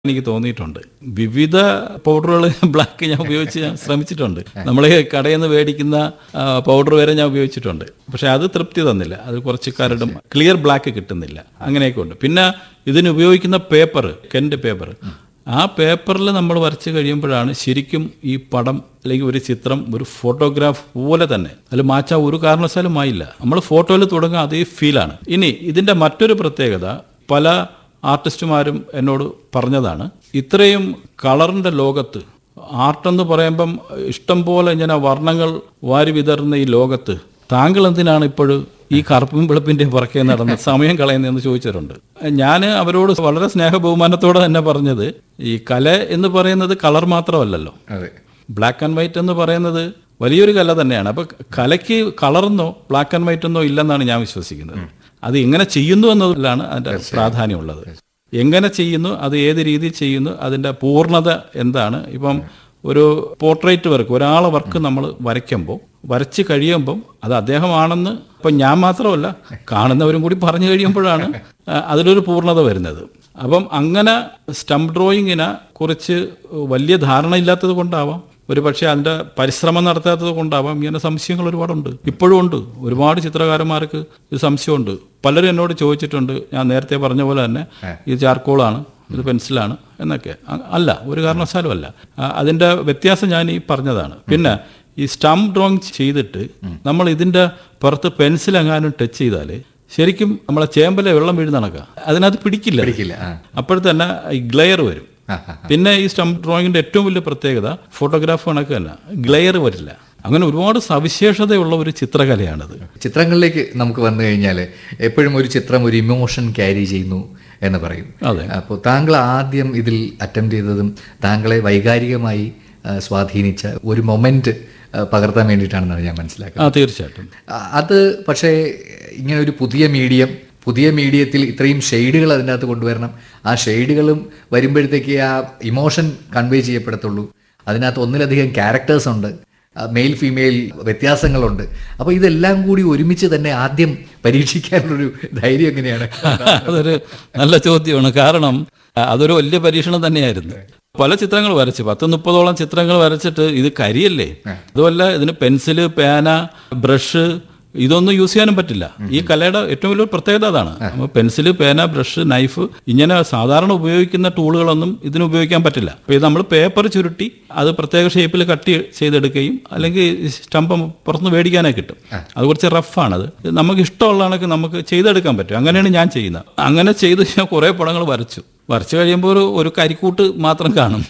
എനിക്ക് തോന്നിയിട്ടുണ്ട് വിവിധ പൗഡറുകൾ ബ്ലാക്ക് ഞാൻ ഉപയോഗിച്ച് ഞാൻ ശ്രമിച്ചിട്ടുണ്ട് നമ്മൾ കടയിൽ നിന്ന് മേടിക്കുന്ന പൗഡർ വരെ ഞാൻ ഉപയോഗിച്ചിട്ടുണ്ട് പക്ഷെ അത് തൃപ്തി തന്നില്ല അത് കുറച്ച് കരടും ക്ലിയർ ബ്ലാക്ക് കിട്ടുന്നില്ല അങ്ങനെയൊക്കെ ഉണ്ട് പിന്നെ ഇതിന് ഉപയോഗിക്കുന്ന പേപ്പർ കെൻഡ് പേപ്പർ ആ പേപ്പറിൽ നമ്മൾ വരച്ച് കഴിയുമ്പോഴാണ് ശരിക്കും ഈ പടം അല്ലെങ്കിൽ ഒരു ചിത്രം ഒരു ഫോട്ടോഗ്രാഫ് പോലെ തന്നെ അതിൽ മാറ്റാൻ ഒരു കാരണവശാലും ആയില്ല നമ്മൾ ഫോട്ടോയിൽ തുടങ്ങുക അതേ ഫീലാണ് ഇനി ഇതിൻ്റെ മറ്റൊരു പ്രത്യേകത പല ആർട്ടിസ്റ്റുമാരും എന്നോട് പറഞ്ഞതാണ് ഇത്രയും കളറിൻ്റെ ലോകത്ത് ആർട്ടെന്ന് പറയുമ്പം ഇഷ്ടം പോലെ ഇങ്ങനെ വർണ്ണങ്ങൾ വാരി വിതറുന്ന ഈ ലോകത്ത് താങ്കൾ എന്തിനാണ് ഇപ്പോഴും ഈ കറുപ്പും വെളുപ്പിൻ്റെ പുറകെ നടന്ന് സമയം കളയുന്നതെന്ന് ചോദിച്ചിട്ടുണ്ട് ഞാൻ അവരോട് വളരെ സ്നേഹ ബഹുമാനത്തോടെ തന്നെ പറഞ്ഞത് ഈ കല എന്ന് പറയുന്നത് കളർ മാത്രമല്ലല്ലോ അതെ ബ്ലാക്ക് ആൻഡ് വൈറ്റ് എന്ന് പറയുന്നത് വലിയൊരു കല തന്നെയാണ് അപ്പോൾ കലയ്ക്ക് കളറെന്നോ ബ്ലാക്ക് ആൻഡ് വൈറ്റ് എന്നോ ഇല്ലെന്നാണ് ഞാൻ വിശ്വസിക്കുന്നത് അത് എങ്ങനെ ചെയ്യുന്നു എന്നതിലാണ് അതിൻ്റെ പ്രാധാന്യമുള്ളത് എങ്ങനെ ചെയ്യുന്നു അത് ഏത് രീതിയിൽ ചെയ്യുന്നു അതിൻ്റെ പൂർണ്ണത എന്താണ് ഇപ്പം ഒരു പോർട്രേറ്റ് വർക്ക് ഒരാളെ വർക്ക് നമ്മൾ വരയ്ക്കുമ്പോൾ വരച്ച് കഴിയുമ്പം അത് അദ്ദേഹമാണെന്ന് ഇപ്പം ഞാൻ മാത്രമല്ല കാണുന്നവരും കൂടി പറഞ്ഞു കഴിയുമ്പോഴാണ് ആ, അതിലൊരു പൂർണ്ണത വരുന്നത് അപ്പം അങ്ങനെ സ്റ്റംപ് ഡ്രോയിങ്ങിനെ കുറിച്ച് വലിയ ധാരണ ഇല്ലാത്തത് കൊണ്ടാവാം ഒരു പക്ഷേ അതിൻ്റെ പരിശ്രമം നടത്താത്തത് കൊണ്ടാവാം ഇങ്ങനെ സംശയങ്ങൾ ഒരുപാടുണ്ട് ഇപ്പോഴും ഉണ്ട് ഒരുപാട് ചിത്രകാരന്മാർക്ക് ഇത് സംശയമുണ്ട് പലരും എന്നോട് ചോദിച്ചിട്ടുണ്ട് ഞാൻ നേരത്തെ പറഞ്ഞ പോലെ തന്നെ ഇത് ചാർക്കോളാണ് ഇത് പെൻസിലാണ് എന്നൊക്കെ അ- അല്ല ഒരു കാരണവശാലും അല്ല ആ, അതിൻ്റെ വ്യത്യാസം ഞാൻ ഈ പറഞ്ഞതാണ് പിന്നെ ഈ സ്റ്റംപ് ഡ്രോയിങ് ചെയ്തിട്ട് നമ്മൾ ഇതിൻ്റെ പുറത്ത് പെൻസിൽ എങ്ങാനും ടച്ച് ചെയ്താൽ ശരിക്കും നമ്മളെ ചേമ്പലെ വെള്ളം വീഴുന്ന കണക്കാ അതിനകത്ത് പിടിക്കില്ല പിടിക്കില്ല ആ അപ്പോഴത്തന്നെ ഈ ഗ്ലെയർ വരും ആ, ആ. പിന്നെ ഈ സ്റ്റംപ് ഡ്രോയിങ്ങിന്റെ ഏറ്റവും വലിയ പ്രത്യേകത ഫോട്ടോഗ്രാഫ് കണക്ക് തന്നെ ഗ്ലെയർ വരില്ല അങ്ങനെ ഒരുപാട് സവിശേഷതയുള്ള ഒരു ചിത്രകലയാണത് ചിത്രങ്ങളിലേക്ക് നമുക്ക് വന്നു കഴിഞ്ഞാൽ എപ്പോഴും ഒരു ചിത്രം ഒരു ഇമോഷൻ ക്യാരി ചെയ്യുന്നു എന്ന് പറയും അതെ. അപ്പോൾ താങ്കൾ ആദ്യം ഇതിൽ അറ്റംപ്റ്റ് ചെയ്തതും താങ്കളെ വൈകാരികമായി ആ, സ്വാധീനിച്ച ഒരു മൊമെന്റ് പകർത്താൻ വേണ്ടിയിട്ടാണെന്നാണ് ഞാൻ മനസ്സിലാക്കുന്നത് ആ തീർച്ചയായിട്ടും ആ, അത് പക്ഷേ ഇങ്ങനെ ഒരു പുതിയ മീഡിയം പുതിയ മീഡിയത്തിൽ ഇത്രയും ഷെയ്ഡുകൾ അതിൻ്റെ അകത്ത് കൊണ്ടുവരണം ആ ഷെയ്ഡുകളും വരുമ്പോഴത്തേക്ക് ആ ഇമോഷൻ കൺവേ ചെയ്യപ്പെടത്തുള്ളൂ അതിനകത്ത് ഒന്നിലധികം ക്യാരക്ടേഴ്സ് ഉണ്ട് മെയിൽ ഫീമെയിൽ വ്യത്യാസങ്ങളുണ്ട് അപ്പോൾ ഇതെല്ലാം കൂടി ഒരുമിച്ച് തന്നെ ആദ്യം പരീക്ഷിക്കാനുള്ളൊരു ധൈര്യം എങ്ങനെയാണ് അതൊരു നല്ല ചോദ്യമാണ് കാരണം ആ, അതൊരു വലിയ പരീക്ഷണം തന്നെയായിരുന്നു പല ചിത്രങ്ങൾ വരച്ചു പത്ത് മുപ്പതോളം ചിത്രങ്ങൾ വരച്ചിട്ട് ഇത് കരിയല്ലേ അതുമല്ല ഇതിന് പെൻസില് പേന ബ്രഷ് ഇതൊന്നും യൂസ് ചെയ്യാനും പറ്റില്ല ഈ കലയുടെ ഏറ്റവും വലിയ പ്രത്യേകത അതാണ് അപ്പോൾ പെൻസില് പേന ബ്രഷ് നൈഫ് ഇങ്ങനെ സാധാരണ ഉപയോഗിക്കുന്ന ടൂളുകളൊന്നും ഇതിന് ഉപയോഗിക്കാൻ പറ്റില്ല അപ്പോൾ ഇത് നമ്മൾ പേപ്പർ ചുരുട്ടി അത് പ്രത്യേക ഷേപ്പിൽ കട്ട് ചെയ്തെടുക്കുകയും അല്ലെങ്കിൽ സ്റ്റംപ് പുറത്തുനിന്ന് മേടിക്കാനേ കിട്ടും അത് കുറച്ച് റഫാണത് നമുക്ക് ഇഷ്ടമുള്ള കണക്ക് നമുക്ക് ചെയ്തെടുക്കാൻ പറ്റും അങ്ങനെയാണ് ഞാൻ ചെയ്യുന്നത് അങ്ങനെ ചെയ്ത് ഞാൻ കുറേ പടങ്ങൾ വരച്ചു വരച്ചു കഴിയുമ്പോൾ ഒരു ഒരു കരിക്കൂട്ട് മാത്രം കാണും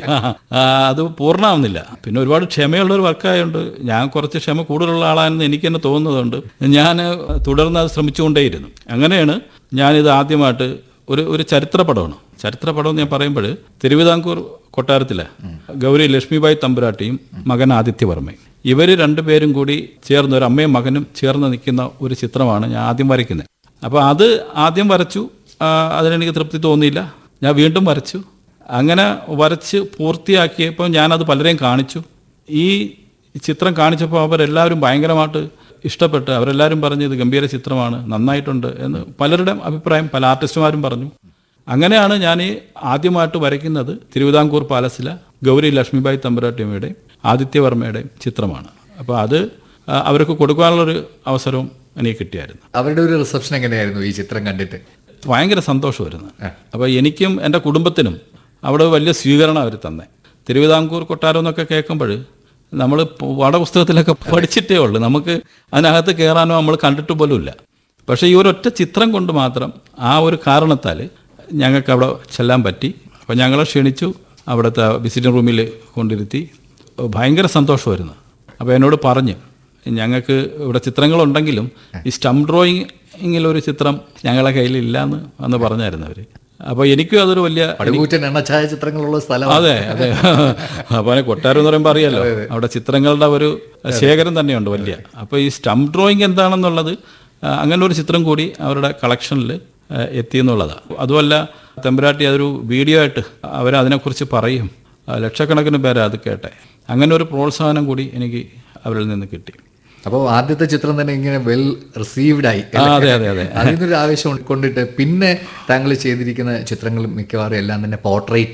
ആ, അത് പൂർണ്ണമാവുന്നില്ല പിന്നെ ഒരുപാട് ക്ഷമയുള്ള ഒരു വർക്കായതുകൊണ്ട് ഞാൻ കുറച്ച് ക്ഷമ കൂടുതലുള്ള ആളാണെന്ന് എനിക്ക് തന്നെ തോന്നുന്നതുകൊണ്ട് ഞാൻ തുടർന്ന് അത് ശ്രമിച്ചുകൊണ്ടേയിരുന്നു അങ്ങനെയാണ് ഞാനിത് ആദ്യമായിട്ട് ഒരു ഒരു ചരിത്ര പടമാണ് ചരിത്ര പടം എന്ന് ഞാൻ പറയുമ്പോൾ തിരുവിതാംകൂർ കൊട്ടാരത്തിലെ ഗൗരി ലക്ഷ്മിബായി തമ്പുരാട്ടിയും മകൻ ആദിത്യവർമ്മയും ഇവർ രണ്ടുപേരും കൂടി ചേർന്ന് ഒരു അമ്മയും മകനും ചേർന്ന് നിൽക്കുന്ന ഒരു ചിത്രമാണ് ഞാൻ ആദ്യം വരയ്ക്കുന്നത് അപ്പോൾ അത് ആദ്യം വരച്ചു ആ, അതിനെനിക്ക് തൃപ്തി തോന്നിയില്ല ഞാൻ വീണ്ടും വരച്ചു അങ്ങനെ വരച്ച് പൂർത്തിയാക്കിയപ്പോൾ ഞാനത് പലരെയും കാണിച്ചു ഈ ചിത്രം കാണിച്ചപ്പോൾ അവരെല്ലാവരും ഭയങ്കരമായിട്ട് ഇഷ്ടപ്പെട്ട് അവരെല്ലാവരും പറഞ്ഞു ഇത് ഗംഭീര ചിത്രമാണ് നന്നായിട്ടുണ്ട് എന്ന് പലരുടെയും അഭിപ്രായം പല ആർട്ടിസ്റ്റുമാരും പറഞ്ഞു അങ്ങനെയാണ് ഞാൻ ഈ ആദ്യമായിട്ട് വരയ്ക്കുന്നത് തിരുവിതാംകൂർ പാലസിലെ ഗൗരി ലക്ഷ്മിബായി തമ്പുരാട്ടിയമ്മയുടെയും ആദിത്യവർമ്മയുടെയും ചിത്രമാണ് അപ്പോൾ അത് ആ, അവർക്ക് കൊടുക്കാനുള്ളൊരു അവസരവും എനിക്ക് കിട്ടിയായിരുന്നു അവരുടെ ഒരു റിസപ്ഷൻ എങ്ങനെയായിരുന്നു ഈ ചിത്രം കണ്ടിട്ട് ഭയങ്കര സന്തോഷമായിരുന്നു അപ്പോൾ എനിക്കും എൻ്റെ കുടുംബത്തിനും അവിടെ വലിയ സ്വീകരണം അവർ തന്നെ തിരുവിതാംകൂർ കൊട്ടാരം എന്നൊക്കെ കേൾക്കുമ്പോൾ നമ്മൾ പാഠപുസ്തകത്തിലൊക്കെ പഠിച്ചിട്ടേ ഉള്ളൂ നമുക്ക് അതിനകത്ത് കയറാനോ നമ്മൾ കണ്ടിട്ട് പോലും ഇല്ല പക്ഷേ ഈ ഒരൊറ്റ ചിത്രം കൊണ്ട് മാത്രം ആ ഒരു കാരണത്താൽ ഞങ്ങൾക്ക് അവിടെ ചെല്ലാൻ പറ്റി അപ്പോൾ ഞങ്ങളെ ക്ഷണിച്ചു അവിടുത്തെ വിസിറ്റിംഗ് റൂമിൽ കൊണ്ടിരുത്തി ഭയങ്കര സന്തോഷമായിരുന്നു അപ്പോൾ എന്നോട് പറഞ്ഞു ഞങ്ങൾക്ക് ഇവിടെ ചിത്രങ്ങളുണ്ടെങ്കിലും ഈ സ്റ്റംപ് ഡ്രോയിങ്ങിൽ ഒരു ചിത്രം ഞങ്ങളെ കയ്യിലില്ല എന്ന് അന്ന് പറഞ്ഞായിരുന്നു അവർ അപ്പോൾ എനിക്കും അതൊരു വലിയ പടുകൂറ്റൻ എണ്ണച്ചായ ചിത്രങ്ങളുള്ള സ്ഥലം അതെ അതെ അപ്പോൾ അതിന് കൊട്ടാരം എന്ന് പറയുമ്പോൾ അറിയാലോ അവിടെ ചിത്രങ്ങളുടെ ഒരു ശേഖരം തന്നെയുണ്ട് വലിയ അപ്പോൾ ഈ സ്റ്റംപ് ഡ്രോയിങ് എന്താണെന്നുള്ളത് ആ, അങ്ങനെ ഒരു ചിത്രം കൂടി അവരുടെ കളക്ഷനിൽ എത്തി എന്നുള്ളതാണ് അതുമല്ല തെമ്പരാട്ടി അതൊരു വീഡിയോ ആയിട്ട് അവരതിനെക്കുറിച്ച് പറയും ആ, ലക്ഷക്കണക്കിന് പേരെ അത് കേട്ടെ അങ്ങനെ ഒരു പ്രോത്സാഹനം കൂടി എനിക്ക് അവരിൽ നിന്ന് കിട്ടി അപ്പോൾ ആദ്യത്തെ ചിത്രം തന്നെ ഇങ്ങനെ വെൽ റിസീവ്ഡ് ആയി ആ, അതെ അതെ അതെ അതിൽ നിന്നൊരു ആവേശം കൊണ്ടിട്ട് പിന്നെ താങ്കൾ ചെയ്തിരിക്കുന്ന ചിത്രങ്ങൾ മിക്കവാറും എല്ലാം തന്നെ പോർട്രേറ്റ്